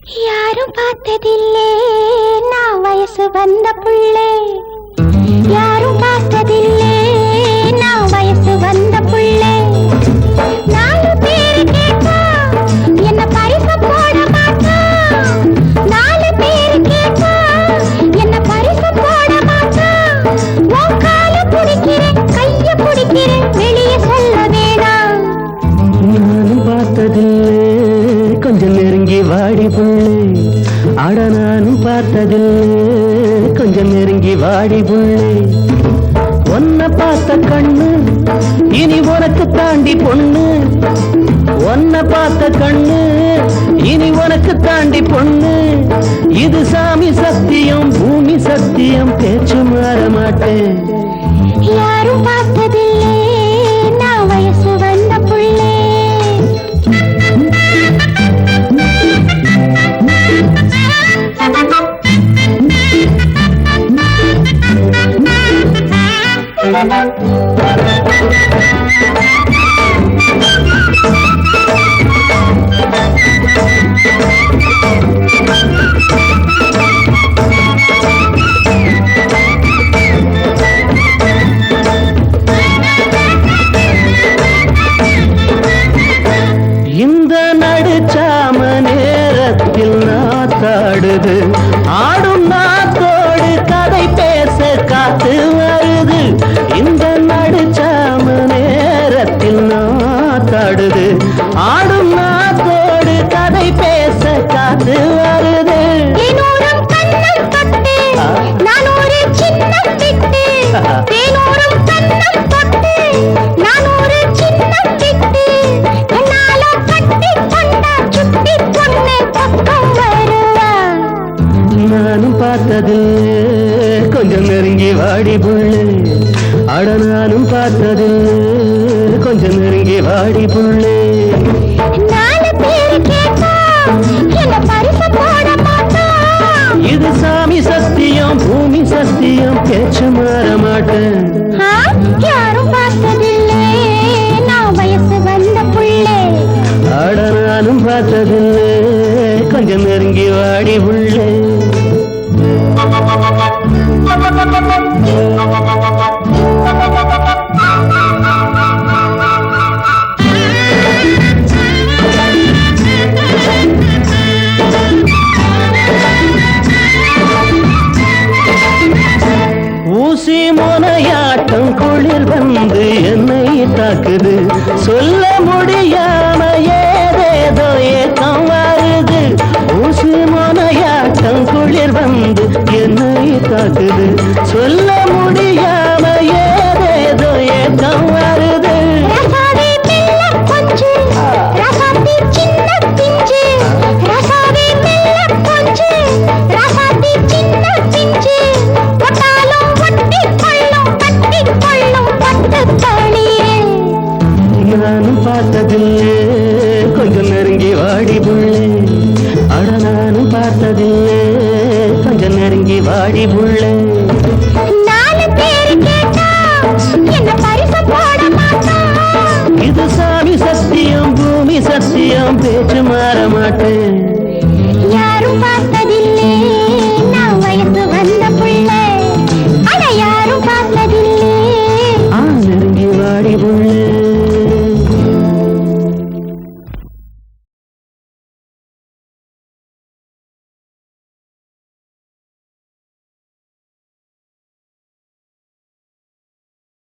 யாரும் பார்த்ததில்லே நான் வயசு வந்த புள்ளே யாரும் பார்த்ததில்லே நான் வயசு வந்த புள்ளே நாலு பேரு கேட்டா என்ன பரிசு போட மாட்டா நாலு பேரு கேட்டா என்ன பரிசு போட மாட்டா உன் கால பிடிக்கிறேன் கைய பிடிக்கிறேன் வெளியே சொல்ல வேணாம் நானும் பார்த்ததில்லை கொஞ்சம் நெருங்கி வாடி புள்ளே அட நானும் பார்த்ததில்லை கொஞ்சம் நெருங்கி வாடி புள்ளே ஒன்ன பார்த்த கண்ணு இனி உனக்கு தாண்டி பொண்ணு ஒன்ன பார்த்த கண்ணு இனி உனக்கு தாண்டி பொண்ணு இது சாமி சத்தியம் பூமி சத்தியம் பேச்சு மாற மாட்டேன் யாரும் பார்த்ததில்லே நான் வயசு வந்த புள்ளே இந்த நடுச்சாம நேரத்தில் நாத்தாடுது ஆடும் நாத்தோடு கதை பேச காத்து வருது இந்த நடுச்சாம நேரத்தில் நாத்தாடுது ஆடும் நாத்தோடு கதை பேச காத்து வருது தேனூரம் கண்ணம் தொட்டு நான் ஒரு சின்னம் விட்டு தேனூரம் கண்ணம் தொட்டு நான் ஒரு சின்னம் விட்டு என்னால கட்டி கொண்டா சுட்டி பொண்ணு பக்கம் வருவா நானும் பார்த்ததில்லை கொஞ்சம் நெருங்கி வாடி புள்ளே அட நானும் பார்த்ததில்லை கொஞ்சம் நெருங்கி வாடி புள்ளே நாலு பேரு கேட்டா என்ன பரிசு போட மாட்டா இது சாமி சத்தியம் பூமி சத்தியம் பேச்சு மாற மாட்டேன் ஆ, யாரும் பார்த்ததில்லை நான் வயசு வந்த புள்ளே ஆட நானும் பார்த்ததில்லை கொஞ்சம் நெருங்கி வாடி புள்ளே ஊசி முனையாட்டம் குளிர் வந்து என்னை தாக்குது சொல்ல முடியாம ஏதேதோ ஏக்கம் வருது ஊசி முனையாட்டம் குளிர் வந்து என்னை தாக்குது சொல்ல முடியாம ஏதேதோ ஏக்கம் வருது ரசாவே மெல்ல கொஞ்சு ரசாத்தி சின்ன பிஞ்சு ரசாவே மெல்ல கொஞ்சு ரசாத்தி சின்ன பிஞ்சு ஒட்டாலும் ஒட்டி கொள்ளும் கட்டி கொள்ளும் பட்டு தளியே நானும் பார்த்ததில்லை கொஞ்சம் நெருங்கி வாடி புள்ளே அட நானும் பார்த்ததில்லை கொஞ்சம் நெருங்கி வாடி புள்ளே நாலு பேரு கேட்டா என்ன பரிசு போட மாட்டா இது சாமி சத்தியம் பூமி சத்தியம் பேச்சு மாற மாட்டேன்